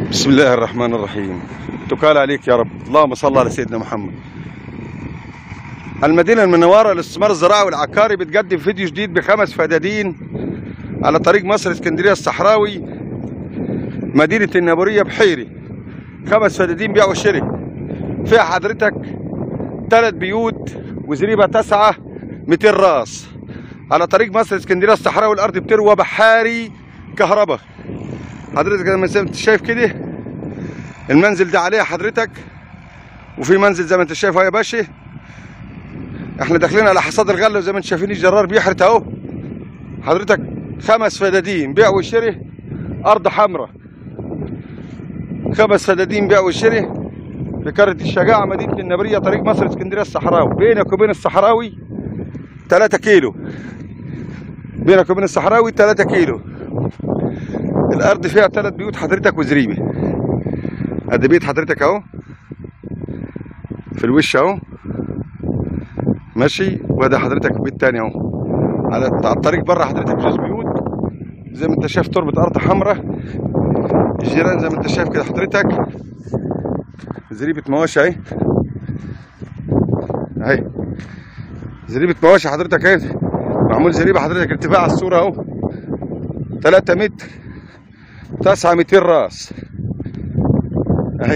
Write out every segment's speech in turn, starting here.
بسم الله الرحمن الرحيم تكال عليك يا رب اللهم صل على سيدنا محمد المدينة المنورة للاستثمار الزراعي والعقاري بتقدم فيديو جديد بخمس فدادين على طريق مصر اسكندرية الصحراوي مدينة النابورية بحيري خمس فدادين بيع وشراء فيها حضرتك ثلاث بيوت وزريبة تسعة 200 راس على طريق مصر اسكندرية الصحراوي الأرض بتروى بحاري كهرباء حضرتك زي ما انت شايف كده المنزل ده عليه حضرتك وفي منزل زي ما انت شايف اهو يا باشا احنا داخلين على حصاد الغله وزي ما انتم شايفين الجرار بيحرت اهو حضرتك خمس فدادين بيع وشراء ارض حمراء خمس فدادين بيع وشراء في قرية الشجاعة مدينة النبرية طريق مصر اسكندرية الصحراوي بينك وبين الصحراوي 3 كيلو بينك وبين الصحراوي 3 كيلو الارض فيها ثلاث بيوت حضرتك وزريبه قد بيت حضرتك اهو في الوش اهو ماشي وده حضرتك بيت تاني اهو على على الطريق بره حضرتك جوز بيوت زي ما انت شايف تربة ارض حمراء الجيران زي ما انت شايف كده حضرتك زريبة مواشي اهي اهي زريبة مواشي حضرتك اهي معمول زريبة حضرتك ارتفاع الصورة اهو 3 متر تسعة 200 راس اهي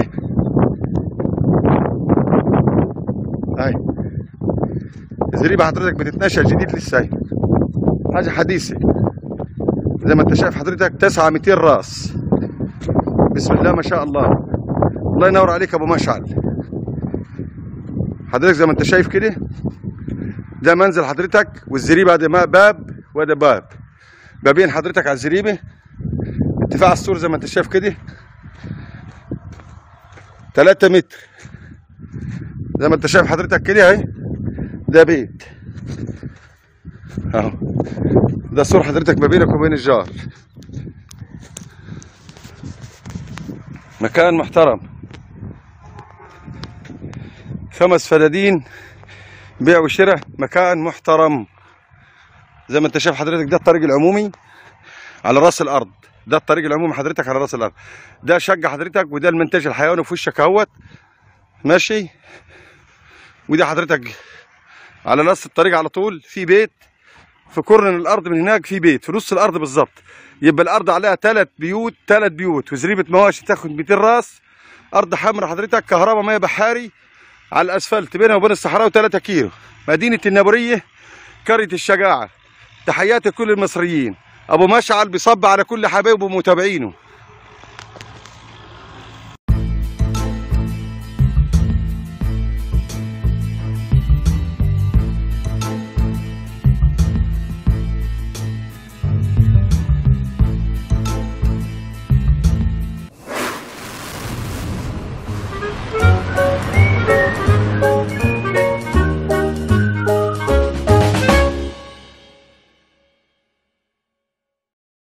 اهي زريبة حضرتك بتتنشأ جديد لسه اهي حاجة حديثة زي ما انت شايف حضرتك تسعة 200 راس بسم الله ما شاء الله الله ينور عليك ابو مشعل حضرتك زي ما انت شايف كده ده منزل حضرتك والزريبة ده باب وده باب بابين حضرتك على الزريبة ارتفاع السور زي ما انت شايف كده 3 متر زي ما انت شايف حضرتك كده اهي ده بيت اهو ده سور حضرتك ما بينك وبين الجار مكان محترم خمس فدادين بيع وشراء مكان محترم زي ما انت شايف حضرتك ده الطريق العمومي على راس الارض ده الطريق العمومي حضرتك على راس الارض ده شقه حضرتك وده المنتج الحيواني في وشك اهوت ماشي وده حضرتك على نص الطريق على طول في بيت في كورن الارض من هناك في بيت في نص الارض بالظبط يبقى الارض عليها ثلاث بيوت ثلاث بيوت وزريبه مواشي تاخد 200 راس ارض حمراء حضرتك كهرباء ميه بحاري على الاسفلت بينها وبين الصحراء 3 كيلو مدينه النابوريه قريه الشجاعه تحياتي لكل المصريين ابو مشعل بيصب على كل حبايبه ومتابعينه